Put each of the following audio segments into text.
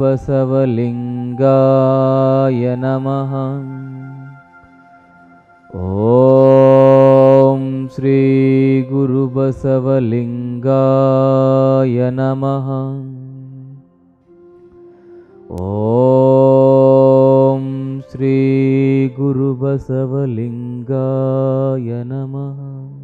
श्रीगुरुबसवलिङ्गाय नमः ॐ श्रीगुरुबसवलिङ्गाय नमः ॐ श्रीगुरुबसवलिङ्गाय नमः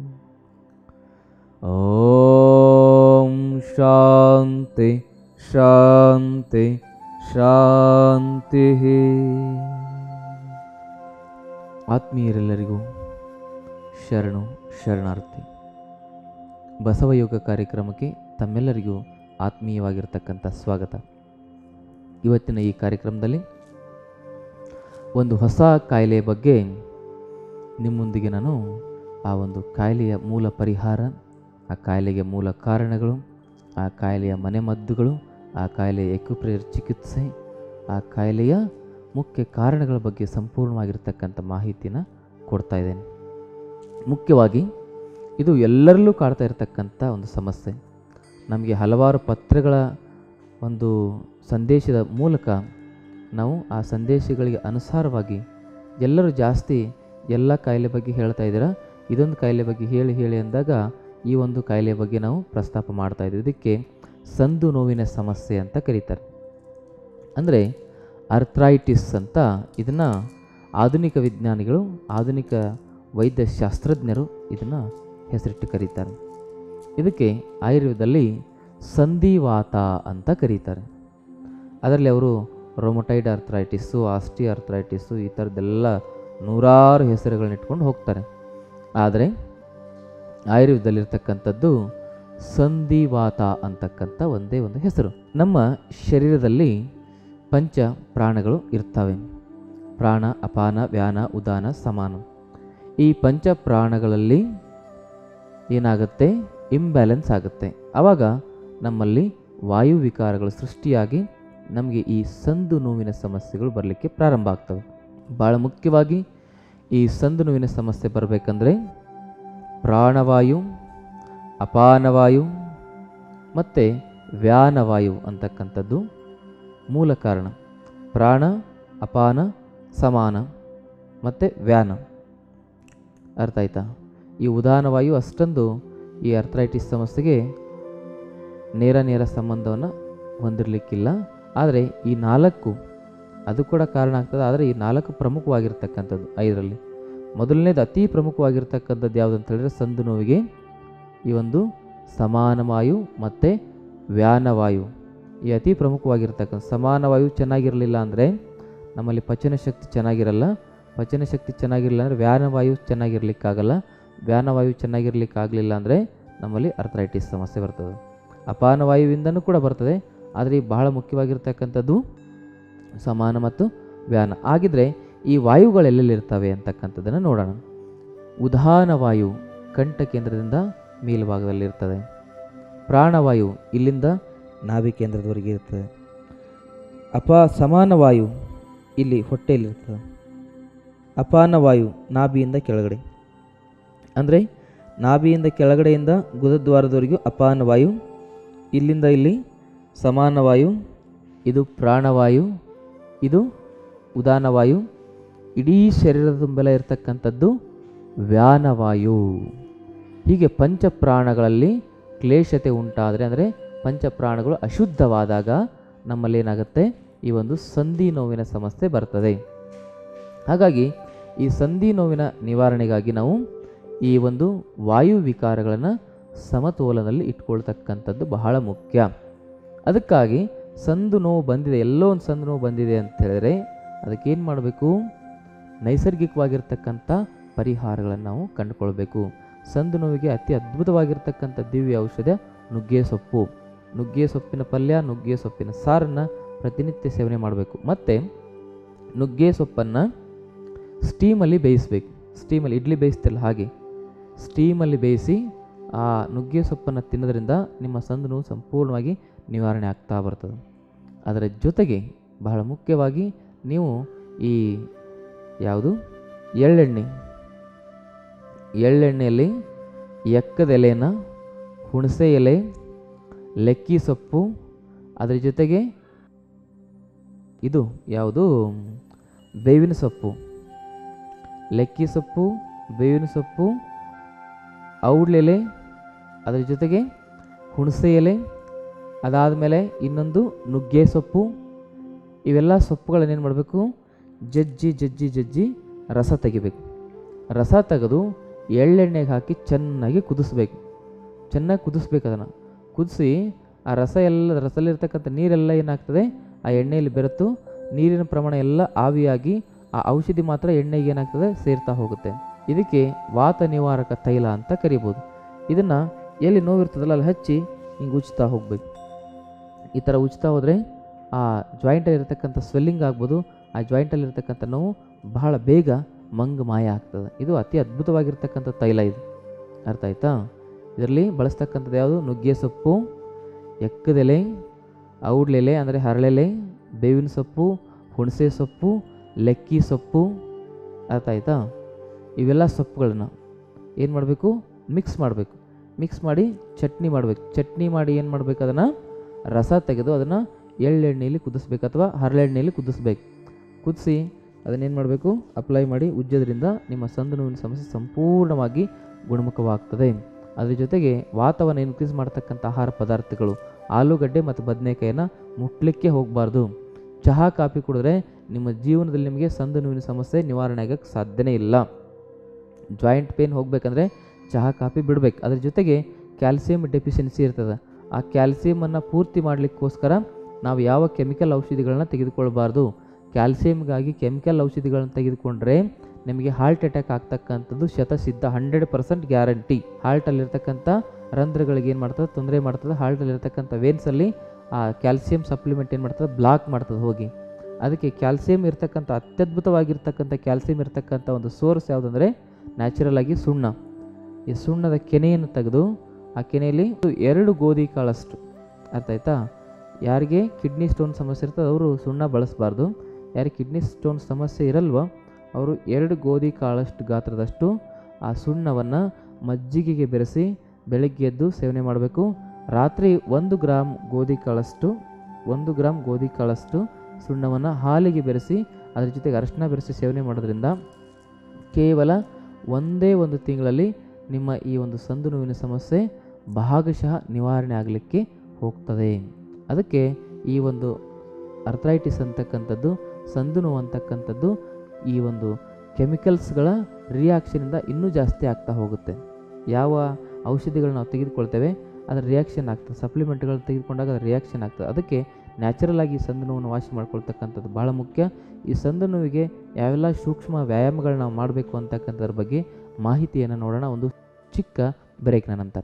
ॐ शान्ति ಶಾಂತಿ ಶಾಂತಿ ಆತ್ಮೀಯರೆಲ್ಲರಿಗೂ ಶರಣು ಶರಣಾರ್ಥಿ ಬಸವಯೋಗ ಕಾರ್ಯಕ್ರಮಕ್ಕೆ ತಮ್ಮೆಲ್ಲರಿಗೂ ಆತ್ಮೀಯವಾಗಿರ್ತಕ್ಕಂಥ ಸ್ವಾಗತ ಇವತ್ತಿನ ಈ ಕಾರ್ಯಕ್ರಮದಲ್ಲಿ ಒಂದು ಹೊಸ ಕಾಯಿಲೆಯ ಬಗ್ಗೆ ನಿಮ್ಮೊಂದಿಗೆ ನಾನು ಆ ಒಂದು ಕಾಯಿಲೆಯ ಮೂಲ ಪರಿಹಾರ ಆ ಕಾಯಿಲೆಗೆ ಮೂಲ ಕಾರಣಗಳು ಆ ಕಾಯಿಲೆಯ ಮನೆಮದ್ದುಗಳು ಆ ಕಾಯಿಲೆಯ ಎಕ್ಯುಪ್ರೇರ್ ಚಿಕಿತ್ಸೆ ಆ ಕಾಯಿಲೆಯ ಮುಖ್ಯ ಕಾರಣಗಳ ಬಗ್ಗೆ ಸಂಪೂರ್ಣವಾಗಿರ್ತಕ್ಕಂಥ ಮಾಹಿತಿನ ಕೊಡ್ತಾ ಇದ್ದೇನೆ ಮುಖ್ಯವಾಗಿ ಇದು ಎಲ್ಲರಲ್ಲೂ ಕಾಡ್ತಾ ಇರತಕ್ಕಂಥ ಒಂದು ಸಮಸ್ಯೆ ನಮಗೆ ಹಲವಾರು ಪತ್ರಗಳ ಒಂದು ಸಂದೇಶದ ಮೂಲಕ ನಾವು ಆ ಸಂದೇಶಗಳಿಗೆ ಅನುಸಾರವಾಗಿ ಎಲ್ಲರೂ ಜಾಸ್ತಿ ಎಲ್ಲ ಕಾಯಿಲೆ ಬಗ್ಗೆ ಹೇಳ್ತಾ ಇದ್ದೀರಾ ಇದೊಂದು ಕಾಯಿಲೆ ಬಗ್ಗೆ ಹೇಳಿ ಹೇಳಿ ಅಂದಾಗ ಈ ಒಂದು ಕಾಯಿಲೆ ಬಗ್ಗೆ ನಾವು ಪ್ರಸ್ತಾಪ ಮಾಡ್ತಾ ಇದ್ದೀವಿ ಇದಕ್ಕೆ ಸಂದು ನೋವಿನ ಸಮಸ್ಯೆ ಅಂತ ಕರೀತಾರೆ ಅಂದರೆ ಅರ್ಥ್ರೈಟಿಸ್ ಅಂತ ಇದನ್ನು ಆಧುನಿಕ ವಿಜ್ಞಾನಿಗಳು ಆಧುನಿಕ ವೈದ್ಯಶಾಸ್ತ್ರಜ್ಞರು ಇದನ್ನು ಹೆಸರಿಟ್ಟು ಕರೀತಾರೆ ಇದಕ್ಕೆ ಆಯುರ್ವೇದದಲ್ಲಿ ಸಂಧಿವಾತ ಅಂತ ಕರೀತಾರೆ ಅದರಲ್ಲಿ ಅವರು ರೊಮೊಟೈಡ್ ಅರ್ಥ್ರೈಟಿಸ್ಸು ಆಸ್ಟಿ ಅರ್ಥ್ರೈಟಿಸ್ಸು ಈ ಥರದ್ದೆಲ್ಲ ನೂರಾರು ಹೆಸರುಗಳನ್ನ ಇಟ್ಕೊಂಡು ಹೋಗ್ತಾರೆ ಆದರೆ ಆಯುರ್ವೇದದಲ್ಲಿರ್ತಕ್ಕಂಥದ್ದು ಸಂಧಿವಾತ ಅಂತಕ್ಕಂಥ ಒಂದೇ ಒಂದು ಹೆಸರು ನಮ್ಮ ಶರೀರದಲ್ಲಿ ಪಂಚ ಪ್ರಾಣಗಳು ಇರ್ತವೆ ಪ್ರಾಣ ಅಪಾನ ವ್ಯಾನ ಉದಾನ ಸಮಾನ ಈ ಪಂಚ ಪ್ರಾಣಗಳಲ್ಲಿ ಏನಾಗುತ್ತೆ ಇಂಬ್ಯಾಲೆನ್ಸ್ ಆಗುತ್ತೆ ಆವಾಗ ನಮ್ಮಲ್ಲಿ ವಾಯು ವಿಕಾರಗಳು ಸೃಷ್ಟಿಯಾಗಿ ನಮಗೆ ಈ ಸಂದು ನೋವಿನ ಸಮಸ್ಯೆಗಳು ಬರಲಿಕ್ಕೆ ಪ್ರಾರಂಭ ಆಗ್ತವೆ ಭಾಳ ಮುಖ್ಯವಾಗಿ ಈ ಸಂದು ನೋವಿನ ಸಮಸ್ಯೆ ಬರಬೇಕಂದ್ರೆ ಪ್ರಾಣವಾಯು ಅಪಾನವಾಯು ಮತ್ತು ವ್ಯಾನವಾಯು ಅಂತಕ್ಕಂಥದ್ದು ಮೂಲ ಕಾರಣ ಪ್ರಾಣ ಅಪಾನ ಸಮಾನ ಮತ್ತು ವ್ಯಾನ ಅರ್ಥ ಆಯ್ತಾ ಈ ಉದಾನವಾಯು ಅಷ್ಟೊಂದು ಈ ಅರ್ಥ್ರೈಟಿಸ್ ಸಮಸ್ಯೆಗೆ ನೇರ ನೇರ ಸಂಬಂಧವನ್ನು ಹೊಂದಿರಲಿಕ್ಕಿಲ್ಲ ಆದರೆ ಈ ನಾಲ್ಕು ಅದು ಕೂಡ ಕಾರಣ ಆಗ್ತದೆ ಆದರೆ ಈ ನಾಲ್ಕು ಪ್ರಮುಖವಾಗಿರ್ತಕ್ಕಂಥದ್ದು ಐದರಲ್ಲಿ ಮೊದಲನೇದು ಅತಿ ಪ್ರಮುಖವಾಗಿರ್ತಕ್ಕಂಥದ್ದು ಯಾವುದು ಅಂತ ಹೇಳಿದ್ರೆ ಸಂದು ನೋವಿಗೆ ಈ ಒಂದು ಸಮಾನವಾಯು ಮತ್ತು ವ್ಯಾನವಾಯು ಈ ಅತಿ ಪ್ರಮುಖವಾಗಿರ್ತಕ್ಕಂಥ ಸಮಾನವಾಯು ಚೆನ್ನಾಗಿರಲಿಲ್ಲ ಅಂದರೆ ನಮ್ಮಲ್ಲಿ ಪಚನ ಶಕ್ತಿ ಚೆನ್ನಾಗಿರಲ್ಲ ಪಚನ ಶಕ್ತಿ ಚೆನ್ನಾಗಿರಲಿಲ್ಲ ಅಂದರೆ ವ್ಯಾನವಾಯು ಚೆನ್ನಾಗಿರ್ಲಿಕ್ಕಾಗಲ್ಲ ವ್ಯಾನವಾಯು ಚೆನ್ನಾಗಿರ್ಲಿಕ್ಕಾಗಲಿಲ್ಲ ಅಂದರೆ ನಮ್ಮಲ್ಲಿ ಅರ್ಥ್ರೈಟಿಸ್ ಸಮಸ್ಯೆ ಬರ್ತದೆ ಅಪಾನವಾಯುವಿಂದನೂ ಕೂಡ ಬರ್ತದೆ ಆದರೆ ಈ ಬಹಳ ಮುಖ್ಯವಾಗಿರ್ತಕ್ಕಂಥದ್ದು ಸಮಾನ ಮತ್ತು ವ್ಯಾನ ಆಗಿದ್ರೆ ಈ ವಾಯುಗಳೆಲ್ಲೆಲ್ಲಿರ್ತವೆ ಅಂತಕ್ಕಂಥದ್ದನ್ನು ನೋಡೋಣ ಉದಾನ ವಾಯು ಕಂಠ ಕೇಂದ್ರದಿಂದ ಮೇಲ್ಭಾಗದಲ್ಲಿರ್ತದೆ ಪ್ರಾಣವಾಯು ಇಲ್ಲಿಂದ ನಾಭಿ ಕೇಂದ್ರದವರೆಗೆ ಇರ್ತದೆ ಅಪ ಸಮಾನ ವಾಯು ಇಲ್ಲಿ ಹೊಟ್ಟೆಯಲ್ಲಿರ್ತದೆ ಅಪಾನ ವಾಯು ನಾಭಿಯಿಂದ ಕೆಳಗಡೆ ಅಂದರೆ ನಾಭಿಯಿಂದ ಕೆಳಗಡೆಯಿಂದ ಗುದದ್ವಾರದವರೆಗೂ ಅಪಾನ ವಾಯು ಇಲ್ಲಿಂದ ಇಲ್ಲಿ ಸಮಾನ ವಾಯು ಇದು ಪ್ರಾಣವಾಯು ಇದು ಉದಾನವಾಯು ಇಡೀ ಶರೀರದ ತುಂಬೆಲ್ಲ ಇರತಕ್ಕಂಥದ್ದು ವ್ಯಾನವಾಯು ಹೀಗೆ ಪಂಚಪ್ರಾಣಗಳಲ್ಲಿ ಕ್ಲೇಶತೆ ಉಂಟಾದರೆ ಅಂದರೆ ಪಂಚಪ್ರಾಣಗಳು ಅಶುದ್ಧವಾದಾಗ ನಮ್ಮಲ್ಲಿ ಏನಾಗುತ್ತೆ ಈ ಒಂದು ಸಂಧಿ ನೋವಿನ ಸಮಸ್ಯೆ ಬರ್ತದೆ ಹಾಗಾಗಿ ಈ ಸಂಧಿ ನೋವಿನ ನಿವಾರಣೆಗಾಗಿ ನಾವು ಈ ಒಂದು ವಾಯು ವಿಕಾರಗಳನ್ನು ಸಮತೋಲನದಲ್ಲಿ ಇಟ್ಕೊಳ್ತಕ್ಕಂಥದ್ದು ಬಹಳ ಮುಖ್ಯ ಅದಕ್ಕಾಗಿ ಸಂದು ನೋವು ಬಂದಿದೆ ಎಲ್ಲೋ ಒಂದು ಸಂದು ನೋವು ಬಂದಿದೆ ಅಂತ ಹೇಳಿದ್ರೆ ಅದಕ್ಕೇನು ಮಾಡಬೇಕು ನೈಸರ್ಗಿಕವಾಗಿರ್ತಕ್ಕಂಥ ಪರಿಹಾರಗಳನ್ನು ನಾವು ಕಂಡುಕೊಳ್ಬೇಕು ಸಂದು ನೋವಿಗೆ ಅತಿ ಅದ್ಭುತವಾಗಿರ್ತಕ್ಕಂಥ ದಿವ್ಯ ಔಷಧ ನುಗ್ಗೆ ಸೊಪ್ಪು ನುಗ್ಗೆ ಸೊಪ್ಪಿನ ಪಲ್ಯ ನುಗ್ಗೆ ಸೊಪ್ಪಿನ ಸಾರನ್ನು ಪ್ರತಿನಿತ್ಯ ಸೇವನೆ ಮಾಡಬೇಕು ಮತ್ತು ನುಗ್ಗೆ ಸೊಪ್ಪನ್ನು ಸ್ಟೀಮಲ್ಲಿ ಬೇಯಿಸಬೇಕು ಸ್ಟೀಮಲ್ಲಿ ಇಡ್ಲಿ ಬೇಯಿಸ್ತಿಲ್ಲ ಹಾಗೆ ಸ್ಟೀಮಲ್ಲಿ ಬೇಯಿಸಿ ಆ ನುಗ್ಗೆ ಸೊಪ್ಪನ್ನು ತಿನ್ನೋದ್ರಿಂದ ನಿಮ್ಮ ಸಂದು ನೋವು ಸಂಪೂರ್ಣವಾಗಿ ನಿವಾರಣೆ ಆಗ್ತಾ ಬರ್ತದೆ ಅದರ ಜೊತೆಗೆ ಬಹಳ ಮುಖ್ಯವಾಗಿ ನೀವು ಈ ಯಾವುದು ಎಳ್ಳೆಣ್ಣೆ ಎಳ್ಳೆಣ್ಣೆಯಲ್ಲಿ ಎಕ್ಕದ ಎಲೆನ ಹುಣಸೆ ಎಲೆ ಲೆಕ್ಕಿ ಸೊಪ್ಪು ಅದರ ಜೊತೆಗೆ ಇದು ಯಾವುದು ಬೇವಿನ ಸೊಪ್ಪು ಲೆಕ್ಕಿ ಸೊಪ್ಪು ಬೇವಿನ ಸೊಪ್ಪು ಔಡ್ಲೆಲೆ ಅದರ ಜೊತೆಗೆ ಹುಣಸೆ ಎಲೆ ಅದಾದಮೇಲೆ ಇನ್ನೊಂದು ನುಗ್ಗೆ ಸೊಪ್ಪು ಇವೆಲ್ಲ ಸೊಪ್ಪುಗಳನ್ನೇನು ಮಾಡಬೇಕು ಜಜ್ಜಿ ಜಜ್ಜಿ ಜಜ್ಜಿ ರಸ ತೆಗಿಬೇಕು ರಸ ತೆಗೆದು ಎಳ್ಳೆಣ್ಣೆಗೆ ಹಾಕಿ ಚೆನ್ನಾಗಿ ಕುದಿಸ್ಬೇಕು ಚೆನ್ನಾಗಿ ಕುದಿಸ್ಬೇಕು ಅದನ್ನು ಕುದಿಸಿ ಆ ರಸ ಎಲ್ಲ ರಸದಲ್ಲಿರ್ತಕ್ಕಂಥ ನೀರೆಲ್ಲ ಏನಾಗ್ತದೆ ಆ ಎಣ್ಣೆಯಲ್ಲಿ ಬೆರೆತು ನೀರಿನ ಪ್ರಮಾಣ ಎಲ್ಲ ಆವಿಯಾಗಿ ಆ ಔಷಧಿ ಮಾತ್ರ ಎಣ್ಣೆಗೆ ಏನಾಗ್ತದೆ ಸೇರ್ತಾ ಹೋಗುತ್ತೆ ಇದಕ್ಕೆ ವಾತ ನಿವಾರಕ ತೈಲ ಅಂತ ಕರಿಬೋದು ಇದನ್ನು ಎಲ್ಲಿ ನೋವಿರ್ತದಲ್ಲ ಅಲ್ಲಿ ಹಚ್ಚಿ ಹಿಂಗೆ ಉಜ್ತಾ ಹೋಗ್ಬೇಕು ಈ ಥರ ಉಜ್ತಾ ಹೋದರೆ ಆ ಜಾಯಿಂಟಲ್ಲಿರ್ತಕ್ಕಂಥ ಸ್ವೆಲ್ಲಿಂಗ್ ಆಗ್ಬೋದು ಆ ಜಾಯಿಂಟಲ್ಲಿರ್ತಕ್ಕಂಥ ನೋವು ಬಹಳ ಬೇಗ ಮಂಗ ಮಾಯ ಆಗ್ತದೆ ಇದು ಅತಿ ಅದ್ಭುತವಾಗಿರ್ತಕ್ಕಂಥ ತೈಲ ಇದು ಅರ್ಥ ಆಯ್ತಾ ಇದರಲ್ಲಿ ಬಳಸ್ತಕ್ಕಂಥದ್ದು ಯಾವುದು ನುಗ್ಗೆ ಸೊಪ್ಪು ಎಕ್ಕದೆಲೆ ಔಡ್ಲೆಲೆ ಅಂದರೆ ಹರಳೆಲೆ ಬೇವಿನ ಸೊಪ್ಪು ಹುಣಸೆ ಸೊಪ್ಪು ಲೆಕ್ಕಿ ಸೊಪ್ಪು ಅರ್ಥ ಆಯ್ತಾ ಇವೆಲ್ಲ ಸೊಪ್ಪುಗಳನ್ನ ಏನು ಮಾಡಬೇಕು ಮಿಕ್ಸ್ ಮಾಡಬೇಕು ಮಿಕ್ಸ್ ಮಾಡಿ ಚಟ್ನಿ ಮಾಡಬೇಕು ಚಟ್ನಿ ಮಾಡಿ ಏನು ಮಾಡಬೇಕು ಅದನ್ನು ರಸ ತೆಗೆದು ಅದನ್ನು ಎಳ್ಳೆಣ್ಣೆಯಲ್ಲಿ ಕುದಿಸ್ಬೇಕು ಅಥವಾ ಹರಳೆಣ್ಣೆಯಲ್ಲಿ ಕುದಿಸ್ಬೇಕು ಕುದಿಸಿ ಅದನ್ನೇನು ಮಾಡಬೇಕು ಅಪ್ಲೈ ಮಾಡಿ ಉಜ್ಜೋದ್ರಿಂದ ನಿಮ್ಮ ಸಂದು ನೋವಿನ ಸಮಸ್ಯೆ ಸಂಪೂರ್ಣವಾಗಿ ಗುಣಮುಖವಾಗ್ತದೆ ಅದ್ರ ಜೊತೆಗೆ ವಾತವನ್ನು ಇನ್ಕ್ರೀಸ್ ಮಾಡ್ತಕ್ಕಂಥ ಆಹಾರ ಪದಾರ್ಥಗಳು ಆಲೂಗಡ್ಡೆ ಮತ್ತು ಬದನೆಕಾಯಿನ ಮುಟ್ಲಿಕ್ಕೆ ಹೋಗಬಾರ್ದು ಚಹಾ ಕಾಫಿ ಕುಡಿದ್ರೆ ನಿಮ್ಮ ಜೀವನದಲ್ಲಿ ನಿಮಗೆ ಸಂದು ನೋವಿನ ಸಮಸ್ಯೆ ನಿವಾರಣೆ ಆಗಕ್ಕೆ ಸಾಧ್ಯನೇ ಇಲ್ಲ ಜಾಯಿಂಟ್ ಪೇನ್ ಹೋಗಬೇಕಂದ್ರೆ ಚಹಾ ಕಾಫಿ ಬಿಡಬೇಕು ಅದ್ರ ಜೊತೆಗೆ ಕ್ಯಾಲ್ಸಿಯಂ ಡೆಫಿಷಿಯನ್ಸಿ ಇರ್ತದೆ ಆ ಕ್ಯಾಲ್ಸಿಯಮನ್ನು ಪೂರ್ತಿ ಮಾಡಲಿಕ್ಕೋಸ್ಕರ ನಾವು ಯಾವ ಕೆಮಿಕಲ್ ಔಷಧಿಗಳನ್ನ ತೆಗೆದುಕೊಳ್ಬಾರ್ದು ಕ್ಯಾಲ್ಸಿಯಮ್ಗಾಗಿ ಕೆಮಿಕಲ್ ಔಷಧಿಗಳನ್ನ ತೆಗೆದುಕೊಂಡ್ರೆ ನಿಮಗೆ ಹಾರ್ಟ್ ಅಟ್ಯಾಕ್ ಆಗ್ತಕ್ಕಂಥದ್ದು ಶತಸಿದ್ಧ ಹಂಡ್ರೆಡ್ ಪರ್ಸೆಂಟ್ ಗ್ಯಾರಂಟಿ ಹಾರ್ಟಲ್ಲಿರ್ತಕ್ಕಂಥ ರಂಧ್ರಗಳಿಗೆ ಏನು ಮಾಡ್ತದೆ ತೊಂದರೆ ಮಾಡ್ತದೆ ಹಾರ್ಟಲ್ಲಿರ್ತಕ್ಕಂಥ ವೇನ್ಸಲ್ಲಿ ಆ ಕ್ಯಾಲ್ಸಿಯಂ ಸಪ್ಲಿಮೆಂಟ್ ಏನು ಮಾಡ್ತದೆ ಬ್ಲಾಕ್ ಮಾಡ್ತದೆ ಹೋಗಿ ಅದಕ್ಕೆ ಕ್ಯಾಲ್ಸಿಯಂ ಇರ್ತಕ್ಕಂಥ ಅತ್ಯದ್ಭುತವಾಗಿರ್ತಕ್ಕಂಥ ಕ್ಯಾಲ್ಸಿಯಂ ಇರ್ತಕ್ಕಂಥ ಒಂದು ಸೋರ್ಸ್ ಯಾವುದಂದರೆ ನ್ಯಾಚುರಲ್ ಆಗಿ ಸುಣ್ಣ ಈ ಸುಣ್ಣದ ಕೆನೆಯನ್ನು ತೆಗೆದು ಆ ಕೆನೆಯಲ್ಲಿ ಎರಡು ಗೋಧಿ ಕಾಳಷ್ಟು ಅರ್ಥ ಆಯ್ತಾ ಯಾರಿಗೆ ಕಿಡ್ನಿ ಸ್ಟೋನ್ ಸಮಸ್ಯೆ ಇರ್ತದೆ ಅವರು ಸುಣ್ಣ ಬಳಸಬಾರ್ದು ಯಾರಿಗೆ ಕಿಡ್ನಿ ಸ್ಟೋನ್ ಸಮಸ್ಯೆ ಇರಲ್ವೋ ಅವರು ಎರಡು ಗೋಧಿ ಕಾಳಷ್ಟು ಗಾತ್ರದಷ್ಟು ಆ ಸುಣ್ಣವನ್ನು ಮಜ್ಜಿಗೆಗೆ ಬೆರೆಸಿ ಬೆಳಗ್ಗೆ ಎದ್ದು ಸೇವನೆ ಮಾಡಬೇಕು ರಾತ್ರಿ ಒಂದು ಗ್ರಾಮ್ ಗೋಧಿ ಕಾಳಷ್ಟು ಒಂದು ಗ್ರಾಮ್ ಗೋಧಿ ಕಾಳಷ್ಟು ಸುಣ್ಣವನ್ನು ಹಾಲಿಗೆ ಬೆರೆಸಿ ಅದ್ರ ಜೊತೆಗೆ ಅರಿಶಿನ ಬೆರೆಸಿ ಸೇವನೆ ಮಾಡೋದ್ರಿಂದ ಕೇವಲ ಒಂದೇ ಒಂದು ತಿಂಗಳಲ್ಲಿ ನಿಮ್ಮ ಈ ಒಂದು ಸಂದು ನೋವಿನ ಸಮಸ್ಯೆ ಭಾಗಶಃ ನಿವಾರಣೆ ಆಗಲಿಕ್ಕೆ ಹೋಗ್ತದೆ ಅದಕ್ಕೆ ಈ ಒಂದು ಅರ್ಥ್ರೈಟಿಸ್ ಅಂತಕ್ಕಂಥದ್ದು ಸಂದು ನೋವು ಅಂತಕ್ಕಂಥದ್ದು ಈ ಒಂದು ಕೆಮಿಕಲ್ಸ್ಗಳ ರಿಯಾಕ್ಷನಿಂದ ಇನ್ನೂ ಜಾಸ್ತಿ ಆಗ್ತಾ ಹೋಗುತ್ತೆ ಯಾವ ಔಷಧಿಗಳು ನಾವು ತೆಗೆದುಕೊಳ್ತೇವೆ ಅದರ ರಿಯಾಕ್ಷನ್ ಆಗ್ತದೆ ಸಪ್ಲಿಮೆಂಟ್ಗಳು ತೆಗೆದುಕೊಂಡಾಗ ಅದರ ರಿಯಾಕ್ಷನ್ ಆಗ್ತದೆ ಅದಕ್ಕೆ ನ್ಯಾಚುರಲ್ ಆಗಿ ಈ ಸಂದು ನೋವನ್ನು ವಾಸಿ ಮಾಡ್ಕೊಳ್ತಕ್ಕಂಥದ್ದು ಭಾಳ ಮುಖ್ಯ ಈ ಸಂದು ನೋವಿಗೆ ಯಾವೆಲ್ಲ ಸೂಕ್ಷ್ಮ ವ್ಯಾಯಾಮಗಳು ನಾವು ಮಾಡಬೇಕು ಅಂತಕ್ಕಂಥದ್ರ ಬಗ್ಗೆ ಮಾಹಿತಿಯನ್ನು ನೋಡೋಣ ಒಂದು ಚಿಕ್ಕ ಬ್ರೇಕ್ನ ನಂತರ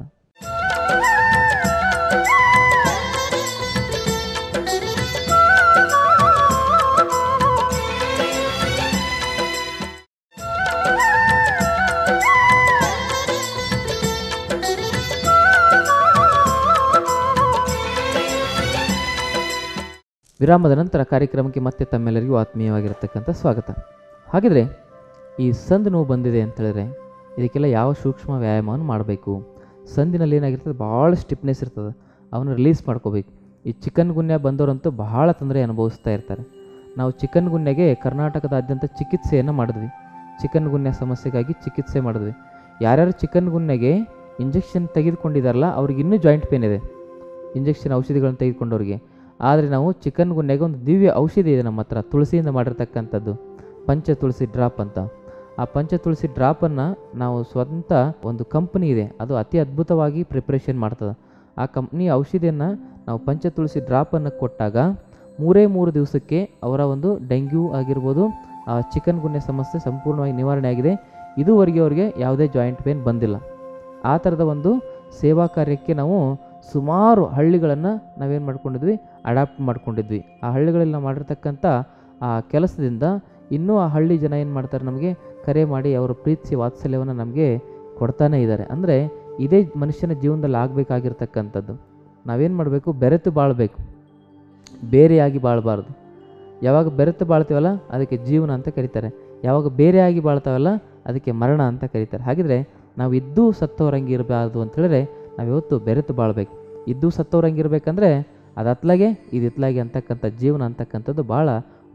ವಿರಾಮದ ನಂತರ ಕಾರ್ಯಕ್ರಮಕ್ಕೆ ಮತ್ತೆ ತಮ್ಮೆಲ್ಲರಿಗೂ ಆತ್ಮೀಯವಾಗಿರತಕ್ಕಂಥ ಸ್ವಾಗತ ಹಾಗಿದ್ರೆ ಈ ಸಂದು ನೋವು ಬಂದಿದೆ ಅಂತ ಹೇಳಿದ್ರೆ ಇದಕ್ಕೆಲ್ಲ ಯಾವ ಸೂಕ್ಷ್ಮ ವ್ಯಾಯಾಮವನ್ನು ಮಾಡಬೇಕು ಸಂದಿನಲ್ಲಿ ಏನಾಗಿರ್ತದೆ ಭಾಳ ಸ್ಟಿಫ್ನೆಸ್ ಇರ್ತದೆ ಅವನ್ನ ರಿಲೀಸ್ ಮಾಡ್ಕೋಬೇಕು ಈ ಚಿಕನ್ ಗುನ್ಯ ಬಂದವರಂತೂ ಬಹಳ ತೊಂದರೆ ಅನುಭವಿಸ್ತಾ ಇರ್ತಾರೆ ನಾವು ಚಿಕನ್ ಗುನ್ಯಗೆ ಕರ್ನಾಟಕದಾದ್ಯಂತ ಚಿಕಿತ್ಸೆಯನ್ನು ಮಾಡಿದ್ವಿ ಚಿಕನ್ ಗುನ್ಯ ಸಮಸ್ಯೆಗಾಗಿ ಚಿಕಿತ್ಸೆ ಮಾಡಿದ್ವಿ ಯಾರ್ಯಾರು ಚಿಕನ್ ಗುನ್ಯಗೆ ಇಂಜೆಕ್ಷನ್ ತೆಗೆದುಕೊಂಡಿದಾರಲ್ಲ ಅವ್ರಿಗೆ ಇನ್ನೂ ಜಾಯಿಂಟ್ ಪೇನ್ ಇದೆ ಇಂಜೆಕ್ಷನ್ ಔಷಧಿಗಳನ್ನು ತೆಗೆದುಕೊಂಡವ್ರಿಗೆ ಆದರೆ ನಾವು ಚಿಕನ್ ಗುನ್ಯಗೆ ಒಂದು ದಿವ್ಯ ಔಷಧಿ ಇದೆ ನಮ್ಮ ಹತ್ರ ತುಳಸಿಯಿಂದ ಮಾಡಿರ್ತಕ್ಕಂಥದ್ದು ಪಂಚ ತುಳಸಿ ಡ್ರಾಪ್ ಅಂತ ಆ ಪಂಚ ತುಳಸಿ ಡ್ರಾಪನ್ನು ನಾವು ಸ್ವಂತ ಒಂದು ಕಂಪ್ನಿ ಇದೆ ಅದು ಅತಿ ಅದ್ಭುತವಾಗಿ ಪ್ರಿಪ್ರೇಷನ್ ಮಾಡ್ತದೆ ಆ ಕಂಪ್ನಿ ಔಷಧಿಯನ್ನು ನಾವು ಪಂಚ ತುಳಸಿ ಡ್ರಾಪನ್ನು ಕೊಟ್ಟಾಗ ಮೂರೇ ಮೂರು ದಿವಸಕ್ಕೆ ಅವರ ಒಂದು ಡೆಂಗ್ಯೂ ಆಗಿರ್ಬೋದು ಆ ಚಿಕನ್ ಗುನ್ಯ ಸಮಸ್ಯೆ ಸಂಪೂರ್ಣವಾಗಿ ನಿವಾರಣೆ ಆಗಿದೆ ಇದುವರೆಗೆ ಅವರಿಗೆ ಯಾವುದೇ ಜಾಯಿಂಟ್ ಪೇನ್ ಬಂದಿಲ್ಲ ಆ ಥರದ ಒಂದು ಸೇವಾ ಕಾರ್ಯಕ್ಕೆ ನಾವು ಸುಮಾರು ಹಳ್ಳಿಗಳನ್ನು ನಾವೇನು ಮಾಡ್ಕೊಂಡಿದ್ವಿ ಅಡಾಪ್ಟ್ ಮಾಡ್ಕೊಂಡಿದ್ವಿ ಆ ಹಳ್ಳಿಗಳಲ್ಲಿ ನಾವು ಮಾಡಿರ್ತಕ್ಕಂಥ ಆ ಕೆಲಸದಿಂದ ಇನ್ನೂ ಆ ಹಳ್ಳಿ ಜನ ಏನು ಮಾಡ್ತಾರೆ ನಮಗೆ ಕರೆ ಮಾಡಿ ಅವರ ಪ್ರೀತಿಸಿ ವಾತ್ಸಲ್ಯವನ್ನು ನಮಗೆ ಕೊಡ್ತಾನೇ ಇದ್ದಾರೆ ಅಂದರೆ ಇದೇ ಮನುಷ್ಯನ ಜೀವನದಲ್ಲಿ ಆಗಬೇಕಾಗಿರ್ತಕ್ಕಂಥದ್ದು ನಾವೇನು ಮಾಡಬೇಕು ಬೆರೆತು ಬಾಳಬೇಕು ಬೇರೆಯಾಗಿ ಬಾಳಬಾರ್ದು ಯಾವಾಗ ಬೆರೆತು ಬಾಳ್ತೀವಲ್ಲ ಅದಕ್ಕೆ ಜೀವನ ಅಂತ ಕರೀತಾರೆ ಯಾವಾಗ ಬೇರೆಯಾಗಿ ಬಾಳ್ತಾವಲ್ಲ ಅದಕ್ಕೆ ಮರಣ ಅಂತ ಕರೀತಾರೆ ಹಾಗಿದ್ರೆ ನಾವು ಇದ್ದೂ ಸತ್ತವರಂಗೆ ಇರಬಾರ್ದು ಅಂತ ಹೇಳಿದ್ರೆ ನಾವು ಯಾವತ್ತು ಬೆರೆತು ಬಾಳ್ಬೇಕು ಇದ್ದೂ ಸತ್ತವರಂಗೆ ಇರಬೇಕಂದ್ರೆ ಅದು ಅತ್ಲಾಗೆ ಇದು ಇತ್ಲಾಗೆ ಅಂತಕ್ಕಂಥ ಜೀವನ ಅಂತಕ್ಕಂಥದ್ದು ಭಾಳ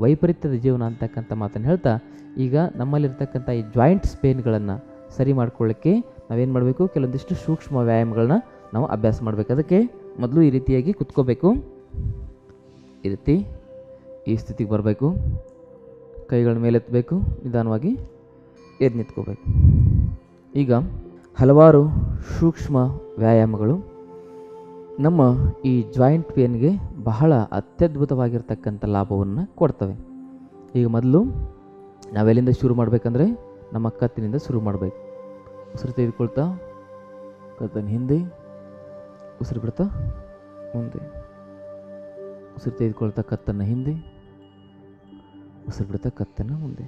ವೈಪರೀತ್ಯದ ಜೀವನ ಅಂತಕ್ಕಂಥ ಮಾತನ್ನು ಹೇಳ್ತಾ ಈಗ ನಮ್ಮಲ್ಲಿರ್ತಕ್ಕಂಥ ಈ ಜಾಯಿಂಟ್ಸ್ ಪೇನ್ಗಳನ್ನು ಸರಿ ಮಾಡ್ಕೊಳ್ಳಿಕ್ಕೆ ನಾವೇನು ಮಾಡಬೇಕು ಕೆಲವೊಂದಿಷ್ಟು ಸೂಕ್ಷ್ಮ ವ್ಯಾಯಾಮಗಳನ್ನ ನಾವು ಅಭ್ಯಾಸ ಮಾಡಬೇಕು ಅದಕ್ಕೆ ಮೊದಲು ಈ ರೀತಿಯಾಗಿ ಕುತ್ಕೋಬೇಕು ಈ ರೀತಿ ಈ ಸ್ಥಿತಿಗೆ ಬರಬೇಕು ಕೈಗಳ ಮೇಲೆತ್ತಬೇಕು ನಿಧಾನವಾಗಿ ಎದ್ದು ನಿಂತ್ಕೋಬೇಕು ಈಗ ಹಲವಾರು ಸೂಕ್ಷ್ಮ ವ್ಯಾಯಾಮಗಳು ನಮ್ಮ ಈ ಜಾಯಿಂಟ್ ಪೇನ್ಗೆ ಬಹಳ ಅತ್ಯದ್ಭುತವಾಗಿರ್ತಕ್ಕಂಥ ಲಾಭವನ್ನು ಕೊಡ್ತವೆ ಈಗ ಮೊದಲು ನಾವೆಲ್ಲಿಂದ ಶುರು ಮಾಡಬೇಕಂದ್ರೆ ನಮ್ಮ ಕತ್ತಿನಿಂದ ಶುರು ಮಾಡಬೇಕು ಉಸಿರು ತೆಗೆದುಕೊಳ್ತಾ ಕತ್ತನ ಹಿಂದೆ ಉಸಿರು ಬಿಡ್ತಾ ಮುಂದೆ ಉಸಿರು ತೆಗೆದುಕೊಳ್ತಾ ಕತ್ತನ್ನು ಹಿಂದೆ ಉಸಿರು ಬಿಡ್ತಾ ಕತ್ತನ್ನು ಮುಂದೆ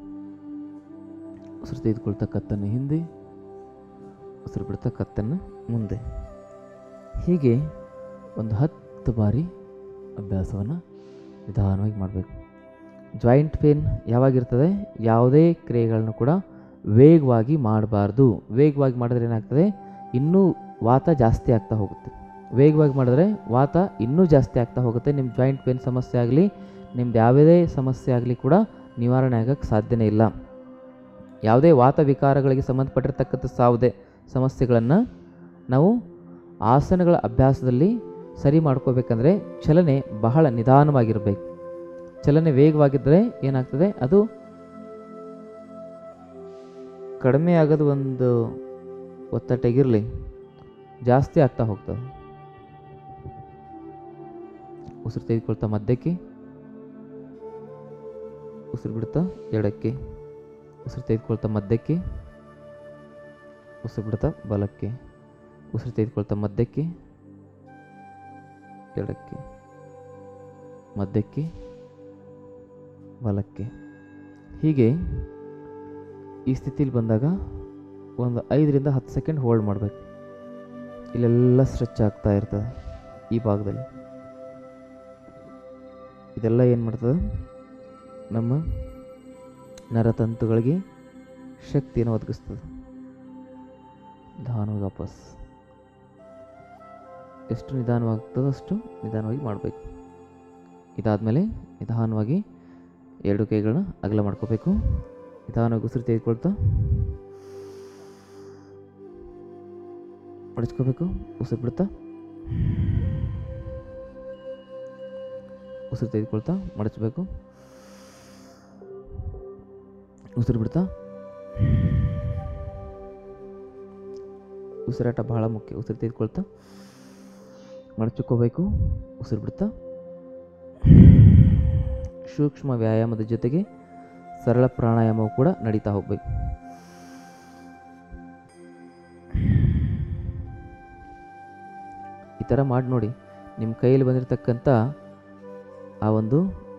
ಉಸಿರು ತೆಗೆದುಕೊಳ್ತಾ ಕತ್ತನ್ನು ಹಿಂದೆ ಉಸಿರು ಬಿಡ್ತಾ ಕತ್ತನ್ನು ಮುಂದೆ ಹೀಗೆ ಒಂದು ಹತ್ತು ಬಾರಿ ಅಭ್ಯಾಸವನ್ನು ನಿಧಾನವಾಗಿ ಮಾಡಬೇಕು ಜಾಯಿಂಟ್ ಪೇನ್ ಯಾವಾಗಿರ್ತದೆ ಯಾವುದೇ ಕ್ರಿಯೆಗಳನ್ನು ಕೂಡ ವೇಗವಾಗಿ ಮಾಡಬಾರ್ದು ವೇಗವಾಗಿ ಮಾಡಿದ್ರೆ ಏನಾಗ್ತದೆ ಇನ್ನೂ ವಾತ ಜಾಸ್ತಿ ಆಗ್ತಾ ಹೋಗುತ್ತೆ ವೇಗವಾಗಿ ಮಾಡಿದ್ರೆ ವಾತ ಇನ್ನೂ ಜಾಸ್ತಿ ಆಗ್ತಾ ಹೋಗುತ್ತೆ ನಿಮ್ಮ ಜಾಯಿಂಟ್ ಪೇನ್ ಸಮಸ್ಯೆ ಆಗಲಿ ನಿಮ್ದು ಯಾವುದೇ ಸಮಸ್ಯೆ ಆಗಲಿ ಕೂಡ ನಿವಾರಣೆ ಆಗೋಕ್ಕೆ ಸಾಧ್ಯನೇ ಇಲ್ಲ ಯಾವುದೇ ವಾತ ವಿಕಾರಗಳಿಗೆ ಸಂಬಂಧಪಟ್ಟಿರ್ತಕ್ಕಂಥ ಯಾವುದೇ ಸಮಸ್ಯೆಗಳನ್ನು ನಾವು ಆಸನಗಳ ಅಭ್ಯಾಸದಲ್ಲಿ ಸರಿ ಮಾಡ್ಕೋಬೇಕಂದ್ರೆ ಚಲನೆ ಬಹಳ ನಿಧಾನವಾಗಿರಬೇಕು ಚಲನೆ ವೇಗವಾಗಿದ್ದರೆ ಏನಾಗ್ತದೆ ಅದು ಕಡಿಮೆ ಆಗೋದು ಒಂದು ಒತ್ತಟ್ಟಿಗಿರಲಿ ಜಾಸ್ತಿ ಆಗ್ತಾ ಹೋಗ್ತದೆ ಉಸಿರು ತೆಗೆದುಕೊಳ್ತಾ ಮಧ್ಯಕ್ಕೆ ಉಸಿರು ಬಿಡ್ತಾ ಎಡಕ್ಕೆ ಉಸಿರು ತೆಗೆದುಕೊಳ್ತಾ ಮಧ್ಯಕ್ಕೆ ಉಸಿರು ಬಿಡ್ತಾ ಬಲಕ್ಕೆ ಉಸಿರು ತೆಗೆದುಕೊಳ್ತಾ ಮಧ್ಯಕ್ಕೆ ಎಡಕ್ಕೆ ಮಧ್ಯಕ್ಕೆ ಬಲಕ್ಕೆ ಹೀಗೆ ಈ ಸ್ಥಿತಿಲಿ ಬಂದಾಗ ಒಂದು ಐದರಿಂದ ಹತ್ತು ಸೆಕೆಂಡ್ ಹೋಲ್ಡ್ ಮಾಡಬೇಕು ಇಲ್ಲೆಲ್ಲ ಸ್ಟ್ರೆಚ್ ಆಗ್ತಾ ಇರ್ತದೆ ಈ ಭಾಗದಲ್ಲಿ ಇದೆಲ್ಲ ಏನು ಮಾಡ್ತದೆ ನಮ್ಮ ನರತಂತುಗಳಿಗೆ ಶಕ್ತಿಯನ್ನು ಒದಗಿಸ್ತದೆ ನಿಧಾನವಾಗಿ ವಾಪಸ್ ಎಷ್ಟು ನಿಧಾನವಾಗ್ತದೋ ಅಷ್ಟು ನಿಧಾನವಾಗಿ ಮಾಡಬೇಕು ಇದಾದಮೇಲೆ ನಿಧಾನವಾಗಿ ಎರಡು ಕೈಗಳನ್ನ ಅಗಲ ಮಾಡ್ಕೋಬೇಕು ನಿಧಾನವಾಗಿ ಉಸಿರು ತೆಗೆದುಕೊಳ್ತಾ ಮಡಚ್ಕೋಬೇಕು ಉಸಿರು ಬಿಡ್ತಾ ಉಸಿರು ತೆಗೆದುಕೊಳ್ತಾ ಮಡಚಬೇಕು ಉಸಿರು ಬಿಡ್ತಾ ಉಸಿರಾಟ ಬಹಳ ಮುಖ್ಯ ಉಸಿರು ತೆಗೆದುಕೊಳ್ತಾ ಮಡಚ್ಕೋಬೇಕು ಉಸಿರು ಬಿಡ್ತಾ ಸೂಕ್ಷ್ಮ ವ್ಯಾಯಾಮದ ಜೊತೆಗೆ ಸರಳ ಪ್ರಾಣಾಯಾಮವು ಕೂಡ ನಡೀತಾ ಹೋಗ್ಬೇಕು ಈ ಥರ ಮಾಡಿ ನೋಡಿ ನಿಮ್ಮ ಕೈಯಲ್ಲಿ ಬಂದಿರತಕ್ಕಂಥ ಆ ಒಂದು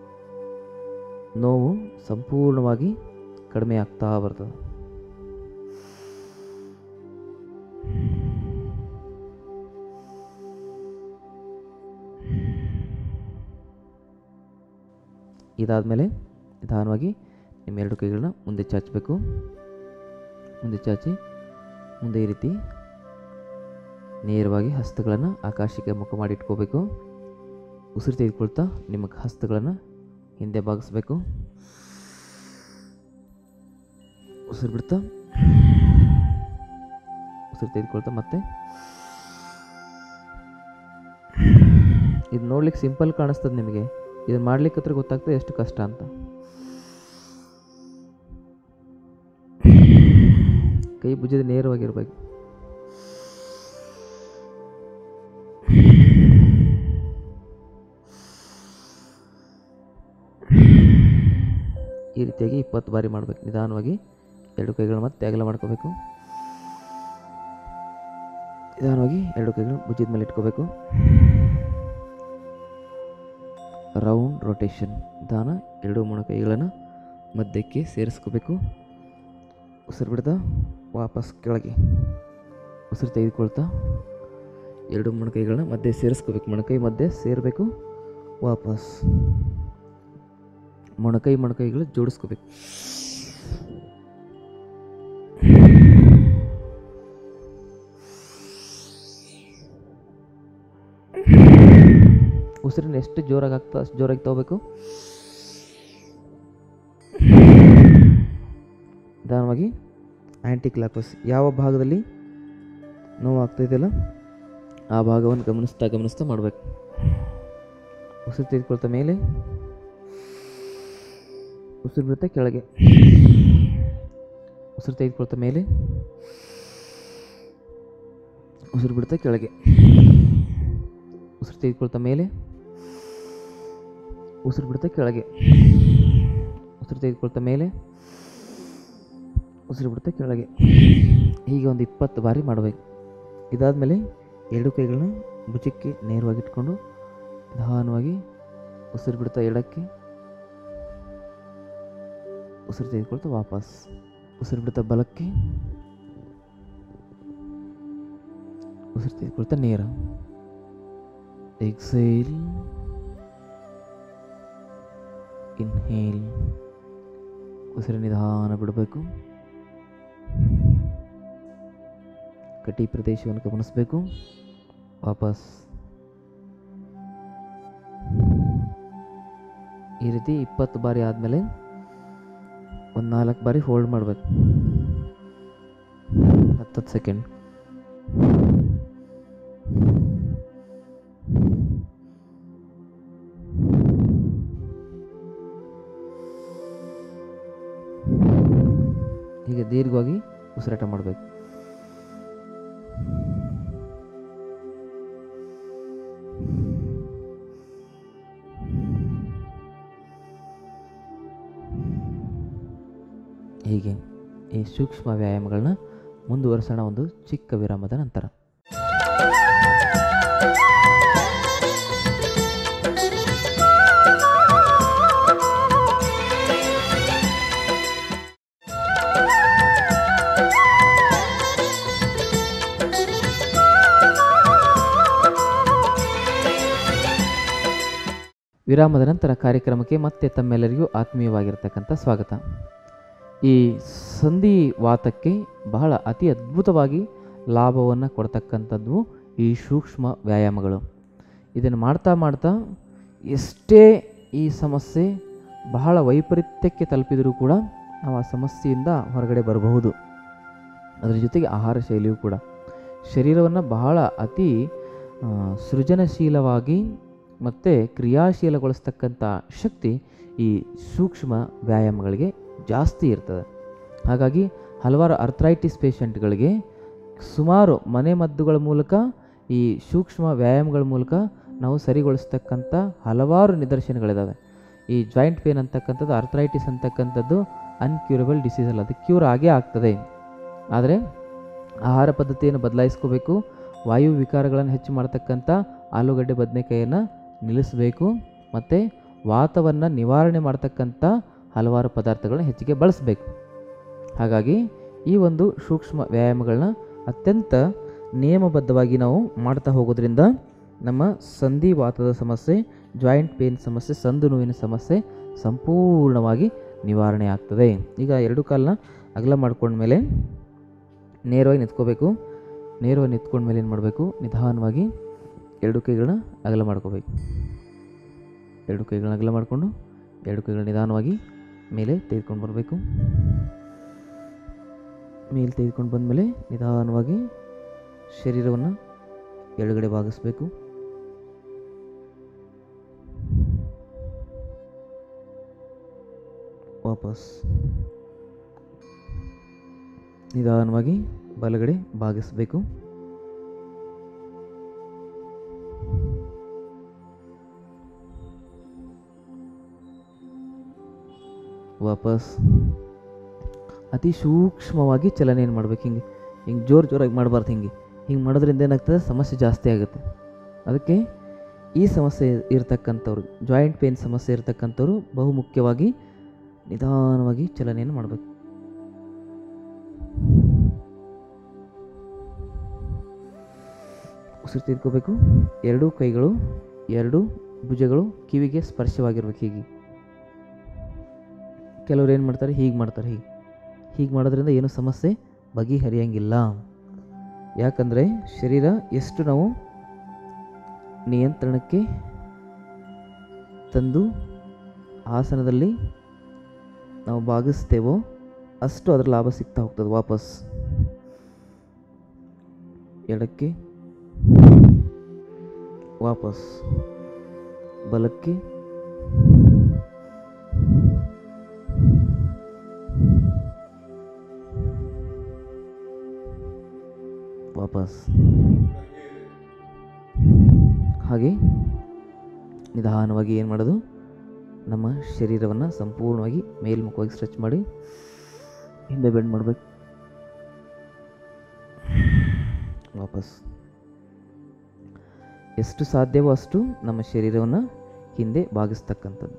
ನೋವು ಸಂಪೂರ್ಣವಾಗಿ ಕಡಿಮೆ ಆಗ್ತಾ ಬರ್ತದೆ ಇದಾದಮೇಲೆ ನಿಧಾನವಾಗಿ ನಿಮ್ಮ ಎರಡು ಕೈಗಳನ್ನ ಮುಂದೆ ಚಾಚಬೇಕು ಮುಂದೆ ಚಾಚಿ ಮುಂದೆ ಈ ರೀತಿ ನೇರವಾಗಿ ಹಸ್ತಗಳನ್ನು ಆಕಾಶಕ್ಕೆ ಮುಖ ಮಾಡಿ ಇಟ್ಕೋಬೇಕು ಉಸಿರು ತೆಗೆದುಕೊಳ್ತಾ ನಿಮ್ಮ ಹಸ್ತಗಳನ್ನು ಹಿಂದೆ ಬಾಗಿಸ್ಬೇಕು ಉಸಿರು ಬಿಡ್ತಾ ಉಸಿರು ತೆಗೆದುಕೊಳ್ತಾ ಮತ್ತೆ ಇದು ನೋಡ್ಲಿಕ್ಕೆ ಸಿಂಪಲ್ ಕಾಣಿಸ್ತದೆ ನಿಮಗೆ ಇದನ್ನು ಮಾಡ್ಲಿಕ್ಕೆ ಹತ್ರ ಗೊತ್ತಾಗ್ತದೆ ಎಷ್ಟು ಕಷ್ಟ ಅಂತ ಕೈ ಭುಜದ ನೇರವಾಗಿರ್ಬೇಕು ಈ ರೀತಿಯಾಗಿ ಇಪ್ಪತ್ತು ಬಾರಿ ಮಾಡಬೇಕು ನಿಧಾನವಾಗಿ ಎರಡು ಕೈಗಳು ಮತ್ತೆ ಅಗಲ ಮಾಡ್ಕೋಬೇಕು ನಿಧಾನವಾಗಿ ಎರಡು ಕೈಗಳು ಭುಜದ ಮೇಲೆ ಇಟ್ಕೋಬೇಕು ರೌಂಡ್ ರೊಟೇಷನ್ ನಿಧಾನ ಎರಡು ಮೂರು ಕೈಗಳನ್ನು ಮಧ್ಯಕ್ಕೆ ಸೇರಿಸ್ಕೋಬೇಕು ಉಸಿರು ಬಿಡ್ತಾ ವಾಪಸ್ ಕೆಳಗೆ ಉಸಿರು ತೆಗೆದುಕೊಳ್ತಾ ಎರಡು ಮೊಣಕೈಗಳನ್ನ ಮಧ್ಯೆ ಸೇರಿಸ್ಕೋಬೇಕು ಮೊಣಕೈ ಮಧ್ಯೆ ಸೇರಬೇಕು ವಾಪಸ್ ಮೊಣಕೈ ಮೊಣಕೈಗಳು ಜೋಡಿಸ್ಕೋಬೇಕು ಉಸಿರನ್ನ ಎಷ್ಟು ಜೋರಾಗಿ ಆಗ್ತಾ ಅಷ್ಟು ಜೋರಾಗಿ ತಗೋಬೇಕು ನಿಧಾನವಾಗಿ ಆ್ಯಂಟಿ ಕ್ಲಾಕ್ವೈಸ್ ಯಾವ ಭಾಗದಲ್ಲಿ ನೋವು ಆಗ್ತಾಯಿದೆಯಲ್ಲ ಆ ಭಾಗವನ್ನು ಗಮನಿಸ್ತಾ ಗಮನಿಸ್ತಾ ಮಾಡಬೇಕು ಉಸಿರು ತೆಗೆದುಕೊಳ್ತಾ ಮೇಲೆ ಉಸಿರು ಬಿಡುತ್ತಾ ಕೆಳಗೆ ಉಸಿರು ತೆಗೆದುಕೊಳ್ತಾ ಮೇಲೆ ಉಸಿರು ಬಿಡುತ್ತಾ ಕೆಳಗೆ ಉಸಿರು ತೆಗೆದುಕೊಳ್ತಾ ಮೇಲೆ ಉಸಿರು ಬಿಡುತ್ತಾ ಕೆಳಗೆ ಉಸಿರು ತೆಗೆದುಕೊಳ್ತಾ ಮೇಲೆ ಉಸಿರು ಬಿಡುತ್ತಾ ಕೆಳಗೆ ಹೀಗೆ ಒಂದು ಇಪ್ಪತ್ತು ಬಾರಿ ಮಾಡಬೇಕು ಇದಾದಮೇಲೆ ಎರಡು ಕೈಗಳನ್ನ ಭುಜಕ್ಕೆ ನೇರವಾಗಿ ಇಟ್ಕೊಂಡು ನಿಧಾನವಾಗಿ ಉಸಿರು ಬಿಡ್ತಾ ಎಡಕ್ಕೆ ಉಸಿರು ತೆಗೆದುಕೊಳ್ತಾ ವಾಪಸ್ ಉಸಿರು ಬಿಡ್ತಾ ಬಲಕ್ಕೆ ಉಸಿರು ತೆಗೆದುಕೊಳ್ತಾ ನೇರ ಎಕ್ಸೈಲ್ ಇನ್ಹೇಲ್ ಉಸಿರು ನಿಧಾನ ಬಿಡಬೇಕು ಕಟಿ ಪ್ರದೇಶವನ್ನು ಗಮನಿಸಬೇಕು ವಾಪಸ್ ಈ ರೀತಿ ಇಪ್ಪತ್ತು ಬಾರಿ ಆದಮೇಲೆ ಒಂದು ನಾಲ್ಕು ಬಾರಿ ಹೋಲ್ಡ್ ಮಾಡಬೇಕು ಹತ್ತತ್ತು ಸೆಕೆಂಡ್ ಹೀಗೆ ದೀರ್ಘವಾಗಿ ಉಸಿರಾಟ ಮಾಡಬೇಕು ಹೀಗೆ ಈ ಸೂಕ್ಷ್ಮ ವ್ಯಾಯಾಮಗಳನ್ನ ಮುಂದುವರಿಸೋಣ ಒಂದು ಚಿಕ್ಕ ವಿರಾಮದ ನಂತರ ವಿರಾಮದ ನಂತರ ಕಾರ್ಯಕ್ರಮಕ್ಕೆ ಮತ್ತೆ ತಮ್ಮೆಲ್ಲರಿಗೂ ಆತ್ಮೀಯವಾಗಿರ್ತಕ್ಕಂಥ ಸ್ವಾಗತ ಈ ಸಂಧಿ ವಾತಕ್ಕೆ ಬಹಳ ಅತಿ ಅದ್ಭುತವಾಗಿ ಲಾಭವನ್ನು ಕೊಡ್ತಕ್ಕಂಥದ್ದು ಈ ಸೂಕ್ಷ್ಮ ವ್ಯಾಯಾಮಗಳು ಇದನ್ನು ಮಾಡ್ತಾ ಮಾಡ್ತಾ ಎಷ್ಟೇ ಈ ಸಮಸ್ಯೆ ಬಹಳ ವೈಪರೀತ್ಯಕ್ಕೆ ತಲುಪಿದರೂ ಕೂಡ ನಾವು ಆ ಸಮಸ್ಯೆಯಿಂದ ಹೊರಗಡೆ ಬರಬಹುದು ಅದರ ಜೊತೆಗೆ ಆಹಾರ ಶೈಲಿಯೂ ಕೂಡ ಶರೀರವನ್ನು ಬಹಳ ಅತಿ ಆ, ಸೃಜನಶೀಲವಾಗಿ ಮತ್ತು ಕ್ರಿಯಾಶೀಲಗೊಳಿಸ್ತಕ್ಕಂಥ ಶಕ್ತಿ ಈ ಸೂಕ್ಷ್ಮ ವ್ಯಾಯಾಮಗಳಿಗೆ ಜಾಸ್ತಿ ಇರ್ತದೆ ಹಾಗಾಗಿ ಹಲವಾರು ಅರ್ಥ್ರೈಟಿಸ್ ಪೇಷಂಟ್ಗಳಿಗೆ ಸುಮಾರು ಮನೆ ಮದ್ದುಗಳ ಮೂಲಕ ಈ ಸೂಕ್ಷ್ಮ ವ್ಯಾಯಾಮಗಳ ಮೂಲಕ ನಾವು ಸರಿಗೊಳಿಸ್ತಕ್ಕಂಥ ಹಲವಾರು ನಿದರ್ಶನಗಳಿದ್ದಾವೆ ಈ ಜಾಯಿಂಟ್ ಪೇನ್ ಅಂತಕ್ಕಂಥದ್ದು ಅರ್ಥ್ರೈಟಿಸ್ ಅಂತಕ್ಕಂಥದ್ದು ಅನ್ಕ್ಯೂರಬಲ್ ಡಿಸೀಸ್ ಅಲ್ಲ ಅದು ಕ್ಯೂರ್ ಆಗೇ ಆಗ್ತದೆ ಆದರೆ ಆಹಾರ ಪದ್ಧತಿಯನ್ನು ಬದಲಾಯಿಸ್ಕೋಬೇಕು ವಾಯು ವಿಕಾರಗಳನ್ನು ಹೆಚ್ಚು ಮಾಡ್ತಕ್ಕಂಥ ಆಲೂಗಡ್ಡೆ ಬದನೆಕಾಯಿಯನ್ನು ನಿಲ್ಲಿಸಬೇಕು ಮತ್ತು ವಾತವನ್ನು ನಿವಾರಣೆ ಮಾಡ್ತಕ್ಕಂಥ ಹಲವಾರು ಪದಾರ್ಥಗಳನ್ನ ಹೆಚ್ಚಿಗೆ ಬಳಸಬೇಕು ಹಾಗಾಗಿ ಈ ಒಂದು ಸೂಕ್ಷ್ಮ ವ್ಯಾಯಾಮಗಳನ್ನ ಅತ್ಯಂತ ನಿಯಮಬದ್ಧವಾಗಿ ನಾವು ಮಾಡ್ತಾ ಹೋಗೋದ್ರಿಂದ ನಮ್ಮ ಸಂಧಿವಾತದ ಸಮಸ್ಯೆ ಜಾಯಿಂಟ್ ಪೇನ್ ಸಮಸ್ಯೆ ಸಂದು ನೋವಿನ ಸಮಸ್ಯೆ ಸಂಪೂರ್ಣವಾಗಿ ನಿವಾರಣೆ ಆಗ್ತದೆ ಈಗ ಎರಡು ಕಾಲನ್ನ ಅಗಲ ಮಾಡ್ಕೊಂಡ್ಮೇಲೆ ನೇರವಾಗಿ ನಿಂತ್ಕೋಬೇಕು ನೇರವಾಗಿ ನಿಂತ್ಕೊಂಡ್ಮೇಲೆ ಏನು ಮಾಡಬೇಕು ನಿಧಾನವಾಗಿ ಎರಡು ಕೈಗಳನ್ನ ಅಗಲ ಮಾಡ್ಕೋಬೇಕು ಎರಡು ಕೈಗಳನ್ನ ಅಗಲ ಮಾಡಿಕೊಂಡು ಎರಡು ಕೈಗಳನ್ನ ನಿಧಾನವಾಗಿ ಮೇಲೆ ತೆಗೆದುಕೊಂಡು ಬರಬೇಕು ಮೇಲೆ ತೆಗೆದುಕೊಂಡು ಬಂದಮೇಲೆ ನಿಧಾನವಾಗಿ ಶರೀರವನ್ನು ಎಡಗಡೆ ಭಾಗಿಸ್ಬೇಕು ವಾಪಸ್ ನಿಧಾನವಾಗಿ ಬಲಗಡೆ ಭಾಗಿಸ್ಬೇಕು ವಾಪಸ್ ಅತಿ ಸೂಕ್ಷ್ಮವಾಗಿ ಚಲನೆಯನ್ನು ಮಾಡ್ಬೇಕು ಹಿಂಗೆ ಹಿಂಗೆ ಜೋರು ಜೋರಾಗಿ ಮಾಡಬಾರ್ದು ಹಿಂಗೆ ಹಿಂಗೆ ಮಾಡೋದ್ರಿಂದ ಏನಾಗ್ತದೆ ಸಮಸ್ಯೆ ಜಾಸ್ತಿ ಆಗುತ್ತೆ ಅದಕ್ಕೆ ಈ ಸಮಸ್ಯೆ ಇರತಕ್ಕಂಥವ್ರು ಜಾಯಿಂಟ್ ಪೇನ್ ಸಮಸ್ಯೆ ಇರತಕ್ಕಂಥವ್ರು ಬಹು ಮುಖ್ಯವಾಗಿ ನಿಧಾನವಾಗಿ ಚಲನೆಯನ್ನು ಮಾಡಬೇಕು ಉಸಿರು ತೆಗೆದುಕೋಬೇಕು ಎರಡೂ ಕೈಗಳು ಎರಡು ಭುಜಗಳು ಕಿವಿಗೆ ಸ್ಪರ್ಶವಾಗಿರ್ಬೇಕು ಹೀಗೆ ಕೆಲವ್ರು ಏನು ಮಾಡ್ತಾರೆ ಹೀಗೆ ಮಾಡ್ತಾರೆ ಹೀಗೆ ಹೀಗೆ ಮಾಡೋದ್ರಿಂದ ಏನು ಸಮಸ್ಯೆ ಬಗೆಹರಿಯಂಗಿಲ್ಲ ಯಾಕಂದರೆ ಶರೀರ ಎಷ್ಟು ನಾವು ನಿಯಂತ್ರಣಕ್ಕೆ ತಂದು ಆಸನದಲ್ಲಿ ನಾವು ಭಾಗಿಸ್ತೇವೋ ಅಷ್ಟು ಅದರ ಲಾಭ ಸಿಗ್ತಾ ಹೋಗ್ತದೆ ವಾಪಸ್ ಎಡಕ್ಕೆ ವಾಪಸ್ ಬಲಕ್ಕೆ ವಾಪಸ್ ಹಾಗೆ ನಿಧಾನವಾಗಿ ಏನು ಮಾಡೋದು ನಮ್ಮ ಶರೀರವನ್ನು ಸಂಪೂರ್ಣವಾಗಿ ಮೇಲ್ಮುಖವಾಗಿ ಸ್ಟ್ರೆಚ್ ಮಾಡಿ ಹಿಂದೆ ಬೆಂಡ್ ಮಾಡಬೇಕು ವಾಪಸ್ ಎಷ್ಟು ಸಾಧ್ಯವೋ ಅಷ್ಟು ನಮ್ಮ ಶರೀರವನ್ನು ಹಿಂದೆ ಬಾಗಿಸ್ತಕ್ಕಂಥದ್ದು